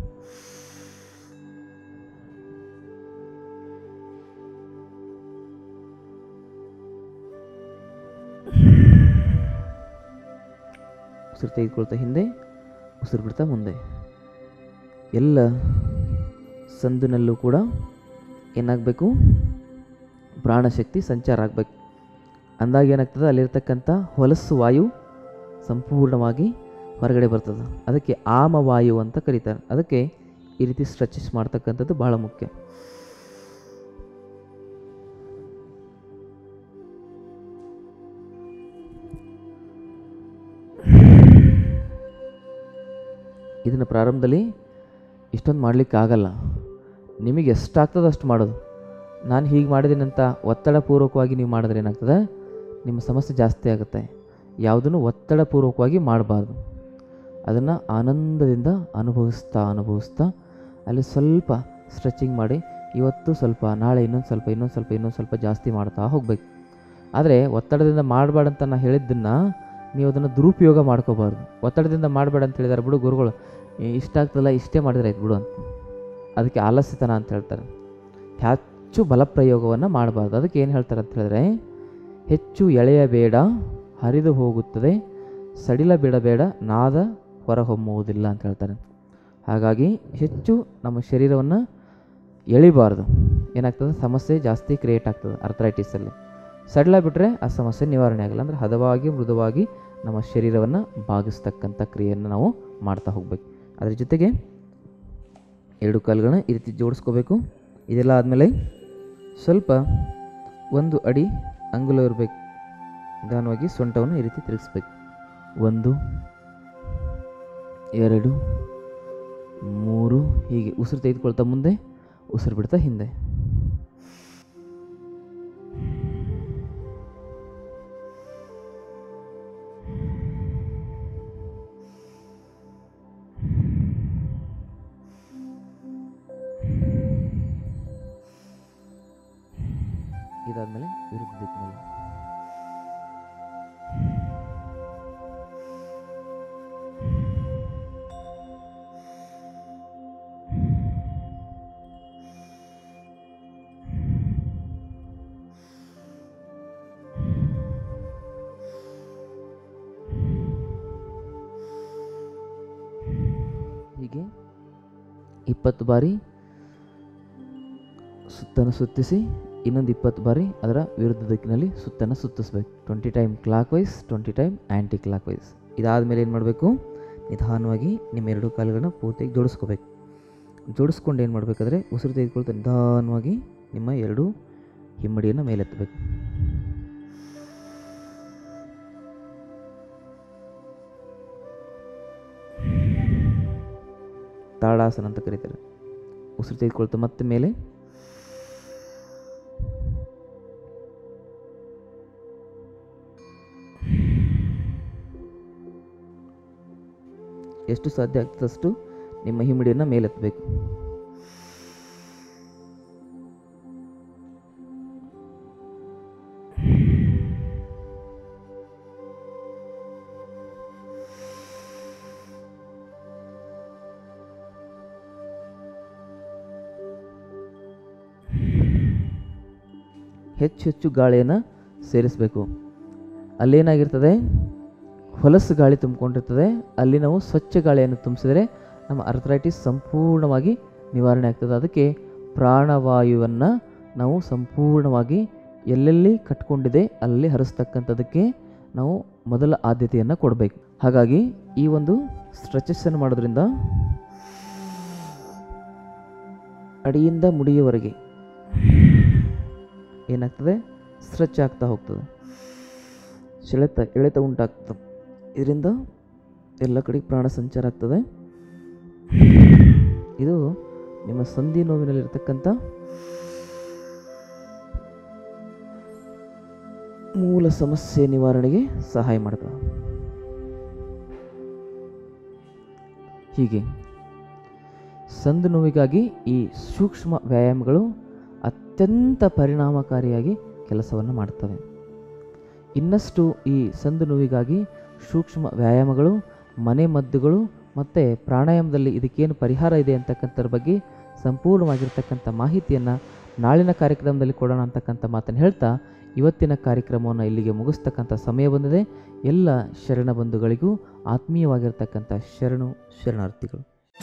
ಉಸಿರು ತೆಗೆದುಕೊಳ್ತಾ ಹಿಂದೆ ಉಸಿರು ಬಿಡ್ತಾ ಮುಂದೆ ಎಲ್ಲ ಸಂದಿನಲ್ಲೂ ಕೂಡ ಏನಾಗಬೇಕು ಪ್ರಾಣಶಕ್ತಿ ಸಂಚಾರ ಆಗಬೇಕು ಅಂದಾಗ ಏನಾಗ್ತದೆ ಅಲ್ಲಿರ್ತಕ್ಕಂಥ ಹೊಲಸು ವಾಯು ಸಂಪೂರ್ಣವಾಗಿ ಹೊರಗಡೆ ಬರ್ತದೆ ಅದಕ್ಕೆ ಆಮವಾಯು ಅಂತ ಕರೀತಾರೆ ಅದಕ್ಕೆ ಈ ರೀತಿ ಸ್ಟ್ರೆಚಸ್ ಮಾಡ್ತಕ್ಕಂಥದ್ದು ಭಾಳ ಮುಖ್ಯ ಇದನ್ನು ಪ್ರಾರಂಭದಲ್ಲಿ ಇಷ್ಟೊಂದು ಮಾಡಲಿಕ್ಕೆ ಆಗಲ್ಲ ನಿಮಗೆ ಎಷ್ಟಾಗ್ತದೋ ಅಷ್ಟು ಮಾಡೋದು ನಾನು ಹೀಗೆ ಮಾಡಿದ್ದೀನಂತ ಒತ್ತಡಪೂರ್ವಕವಾಗಿ ನೀವು ಮಾಡಿದ್ರೆ ಏನಾಗ್ತದೆ ನಿಮ್ಮ ಸಮಸ್ಯೆ ಜಾಸ್ತಿ ಆಗುತ್ತೆ ಯಾವುದನ್ನು ಒತ್ತಡಪೂರ್ವಕವಾಗಿ ಮಾಡಬಾರ್ದು ಅದನ್ನು ಆನಂದದಿಂದ ಅನುಭವಿಸ್ತಾ ಅನುಭವಿಸ್ತಾ ಅಲ್ಲಿ ಸ್ವಲ್ಪ ಸ್ಟ್ರೆಚಿಂಗ್ ಮಾಡಿ ಇವತ್ತು ಸ್ವಲ್ಪ ನಾಳೆ ಇನ್ನೊಂದು ಸ್ವಲ್ಪ ಇನ್ನೊಂದು ಸ್ವಲ್ಪ ಇನ್ನೊಂದು ಸ್ವಲ್ಪ ಜಾಸ್ತಿ ಮಾಡ್ತಾ ಹೋಗಬೇಕು ಆದರೆ ಒತ್ತಡದಿಂದ ಮಾಡಬೇಡ ಅಂತ ನಾನು ಹೇಳಿದ್ದನ್ನು ನೀವು ಅದನ್ನು ದುರುಪಯೋಗ ಮಾಡ್ಕೋಬಾರ್ದು ಒತ್ತಡದಿಂದ ಮಾಡಬೇಡ ಅಂತ ಹೇಳಿದಾರೆ ಬಿಡು ಗುರುಗಳು ಏ, ಇಷ್ಟ ಆಗ್ತಲ್ಲ ಇಷ್ಟೇ ಮಾಡಿದ್ರೆ ಆಯ್ತು ಬಿಡು ಅಂತ ಅದಕ್ಕೆ ಆಲಸ್ಯತನ ಅಂತ ಹೇಳ್ತಾರೆ ಹೆಚ್ಚು ಬಲಪ್ರಯೋಗವನ್ನು ಮಾಡಬಾರ್ದು ಅದಕ್ಕೆ ಏನು ಹೇಳ್ತಾರೆ ಅಂತ ಹೇಳಿದ್ರೆ ಹೆಚ್ಚು ಎಳೆಯಬೇಡ ಹರಿದು ಹೋಗುತ್ತದೆ ಸಡಿಲ ಬಿಡಬೇಡ ನಾದ ಹೊರಹೊಮ್ಮುವುದಿಲ್ಲ ಅಂತ ಹೇಳ್ತಾರೆ ಹಾಗಾಗಿ ಹೆಚ್ಚು ನಮ್ಮ ಶರೀರವನ್ನು ಎಳಿಬಾರ್ದು ಏನಾಗ್ತದೆ ಸಮಸ್ಯೆ ಜಾಸ್ತಿ ಕ್ರಿಯೇಟ್ ಆಗ್ತದೆ ಅರ್ಥರೈಟಿಸಲ್ಲಿ ಸಡಿಲ ಬಿಟ್ಟರೆ ಆ ಸಮಸ್ಯೆ ನಿವಾರಣೆ ಆಗಲ್ಲ ಅಂದರೆ ಹದವಾಗಿ ಮೃದುವಾಗಿ ನಮ್ಮ ಶರೀರವನ್ನು ಬಾಗಿಸ್ತಕ್ಕಂಥ ಕ್ರಿಯೆಯನ್ನು ನಾವು ಮಾಡ್ತಾ ಹೋಗಬೇಕು ಅದ್ರ ಜೊತೆಗೆ ಎರಡು ಕಾಲುಗಳನ್ನ ಈ ರೀತಿ ಜೋಡಿಸ್ಕೋಬೇಕು ಇದೆಲ್ಲ ಆದಮೇಲೆ ಸ್ವಲ್ಪ ಒಂದು ಅಡಿ ಅಂಗುಲ ಇರಬೇಕು ನಿಧಾನವಾಗಿ ಸೊಂಟವನ್ನು ಈ ರೀತಿ ತಿರುಗಿಸ್ಬೇಕು ಒಂದು ಎರಡು ಮೂರು ಹೀಗೆ ಉಸಿರು ತೆಗೆದುಕೊಳ್ತಾ ಮುಂದೆ ಉಸಿರು ಬಿಡ್ತಾ ಹಿಂದೆ ಇದಾದ್ಮೇಲೆ ವಿರುದ್ಧ ದಿಕ್ಕಿನಲ್ಲಿ ಹೀಗೆ ಇಪ್ಪತ್ತು ಬಾರಿ ಸುತ್ತನ್ನು ಸುತ್ತಿಸಿ ಇನ್ನೊಂದು ಇಪ್ಪತ್ತು ಬಾರಿ ಅದರ ವಿರುದ್ಧ ದಿಕ್ಕಿನಲ್ಲಿ ಸುತ್ತನ್ನು ಸುತ್ತಿಸ್ಬೇಕು twenty time clockwise twenty time anticlockwise ಇದಾದಮೇಲೆ ಏನು ಮಾಡಬೇಕು ನಿಧಾನವಾಗಿ ನಿಮ್ಮ ಎರಡು ಕಾಲುಗಳನ್ನ ಪೂರ್ತಿಯಾಗಿ ಜೋಡಿಸ್ಕೋಬೇಕು ಜೋಡಿಸ್ಕೊಂಡು ಏನು ಮಾಡಬೇಕಾದ್ರೆ ಉಸಿರು ತೆಗೆದುಕೊಳ್ತಾ ನಿಧಾನವಾಗಿ ನಿಮ್ಮ ಎರಡು ಹಿಮ್ಮಡಿಯನ್ನು ಮೇಲೆತ್ತಬೇಕು ತಾಡಾಸನ ಅಂತ ಕರೀತಾರೆ ಉಸಿರು ತೆಗೆದುಕೊಳ್ತಾ ಮತ್ತೆ ಮೇಲೆ ಎಷ್ಟು ಸಾಧ್ಯ ಆಗ್ತದಷ್ಟು ನಿಮ್ಮ ಹಿಮ್ಮಡಿಯನ್ನು ಮೇಲೆತ್ತಬೇಕು ಹೆಚ್ಚು ಹೆಚ್ಚು ಗಾಳಿಯನ್ನು ಸೇರಿಸಬೇಕು ಅಲ್ಲೇನಾಗಿರ್ತದೆ ಹೊಲಸು ಗಾಳಿ ತುಂಬಿಕೊಂಡಿರ್ತದೆ ಅಲ್ಲಿ ನಾವು ಸ್ವಚ್ಛ ಗಾಳಿಯನ್ನು ತುಂಬಿಸಿದರೆ ನಮ್ಮ ಅರ್ಥರೈಟಿಸ್ ಸಂಪೂರ್ಣವಾಗಿ ನಿವಾರಣೆ ಆಗ್ತದೆ ಅದಕ್ಕೆ ಪ್ರಾಣವಾಯುವನ್ನು ನಾವು ಸಂಪೂರ್ಣವಾಗಿ ಎಲ್ಲೆಲ್ಲಿ ಕಟ್ಕೊಂಡಿದೆ ಅಲ್ಲಿ ಹರಿಸ್ತಕ್ಕಂಥದ್ದಕ್ಕೆ ನಾವು ಮೊದಲ ಆದ್ಯತೆಯನ್ನು ಕೊಡಬೇಕು ಹಾಗಾಗಿ ಈ ಒಂದು ಸ್ಟ್ರೆಚಸ್ಸನ್ನು ಮಾಡೋದ್ರಿಂದ ಅಡಿಯಿಂದ ಮುಡಿಯವರೆಗೆ ಏನಾಗ್ತದೆ ಸ್ಟ್ರೆಚ್ ಆಗ್ತಾ ಹೋಗ್ತದೆ ಸೆಳೆತ ಎಳೆತ ಉಂಟಾಗ್ತದೆ ಇದರಿಂದ ಎಲ್ಲ ಕಡೆಗೆ ಪ್ರಾಣ ಸಂಚಾರ ಆಗ್ತದೆ ಇದು ನಿಮ್ಮ ಸಂಧಿ ನೋವಿನಲ್ಲಿರ್ತಕ್ಕಂಥ ಮೂಲ ಸಮಸ್ಯೆ ನಿವಾರಣೆಗೆ ಸಹಾಯ ಮಾಡ್ತದೆ ಹೀಗೆ ಸಂದು ನೋವಿಗಾಗಿ ಈ ಸೂಕ್ಷ್ಮ ವ್ಯಾಯಾಮಗಳು ಅತ್ಯಂತ ಪರಿಣಾಮಕಾರಿಯಾಗಿ ಕೆಲಸವನ್ನು ಮಾಡ್ತವೆ ಇನ್ನಷ್ಟು ಈ ಸಂದು ನೋವಿಗಾಗಿ ಸೂಕ್ಷ್ಮ ವ್ಯಾಯಾಮಗಳು ಮನೆ ಮದ್ದುಗಳು ಮತ್ತು ಪ್ರಾಣಾಯಾಮದಲ್ಲಿ ಇದಕ್ಕೇನು ಪರಿಹಾರ ಇದೆ ಅಂತಕ್ಕಂಥದ್ರ ಬಗ್ಗೆ ಸಂಪೂರ್ಣವಾಗಿರ್ತಕ್ಕಂಥ ಮಾಹಿತಿಯನ್ನು ನಾಳಿನ ಕಾರ್ಯಕ್ರಮದಲ್ಲಿ ಕೊಡೋಣ ಅಂತಕ್ಕಂಥ ಮಾತನ್ನು ಹೇಳ್ತಾ ಇವತ್ತಿನ ಕಾರ್ಯಕ್ರಮವನ್ನು ಇಲ್ಲಿಗೆ ಮುಗಿಸ್ತಕ್ಕಂಥ ಸಮಯ ಬಂದಿದೆ ಎಲ್ಲ ಶರಣ ಬಂಧುಗಳಿಗೂ ಆತ್ಮೀಯವಾಗಿರ್ತಕ್ಕಂಥ ಶರಣು ಶರಣಾರ್ಥಿಗಳು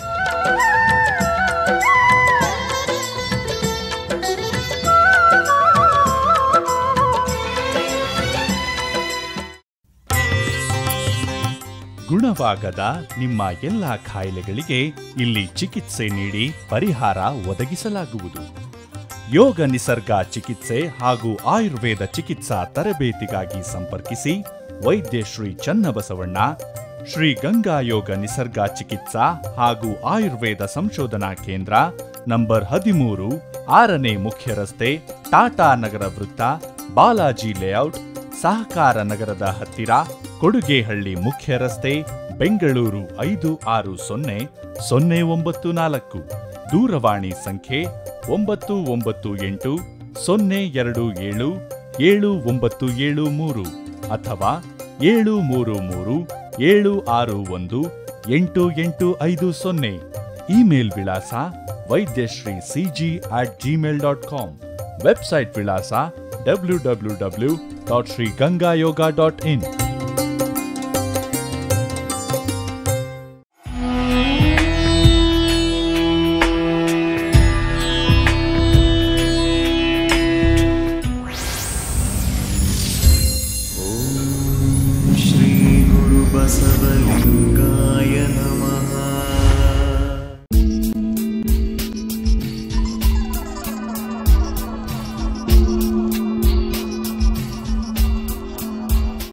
ಗುಣವಾಗದ ನಿಮ್ಮ ಎಲ್ಲ ಕಾಯಿಲೆಗಳಿಗೆ ಇಲ್ಲಿ ಚಿಕಿತ್ಸೆ ನೀಡಿ ಪರಿಹಾರ ಒದಗಿಸಲಾಗುವುದು ಯೋಗ ನಿಸರ್ಗ ಚಿಕಿತ್ಸೆ ಹಾಗೂ ಆಯುರ್ವೇದ ಚಿಕಿತ್ಸಾ ತರಬೇತಿಗಾಗಿ ಸಂಪರ್ಕಿಸಿ ವೈದ್ಯ ಶ್ರೀ ಚನ್ನಬಸವಣ್ಣ ಶ್ರೀ ಗಂಗಾ ಯೋಗ ನಿಸರ್ಗ ಚಿಕಿತ್ಸಾ ಹಾಗೂ ಆಯುರ್ವೇದ ಸಂಶೋಧನಾ ಕೇಂದ್ರ ನಂಬರ್ ಹದಿಮೂರು ಆರನೇ ಮುಖ್ಯ ರಸ್ತೆ ಟಾಟಾ ನಗರ ವೃತ್ತ ಬಾಲಾಜಿ ಲೇಔಟ್ ಸಹಕಾರ ನಗರದ ಹತ್ತಿರ ಕೊಡುಗೆಹಳ್ಳಿ ಮುಖ್ಯ ರಸ್ತೆ ಬೆಂಗಳೂರು ಐದು ಆರು ಸೊನ್ನೆ ಸೊನ್ನೆ ಒಂಬತ್ತು ನಾಲ್ಕು ದೂರವಾಣಿ ಸಂಖ್ಯೆ ಒಂಬತ್ತು ಒಂಬತ್ತು ಎಂಟು ಸೊನ್ನೆ ಎರಡು ಏಳು ಏಳು ಒಂಬತ್ತು ಏಳು ಮೂರು ಅಥವಾ ಏಳು ಮೂರು ಮೂರು ಏಳು ಆರು ಒಂದು ಎಂಟು ಎಂಟು ಐದು ಸೊನ್ನೆ ಇಮೇಲ್ ವಿಳಾಸ Vaidyashri CG at Gmail dot com website ವಿಳಾಸ W W W dot Shri Ganga yoga dot ಇನ್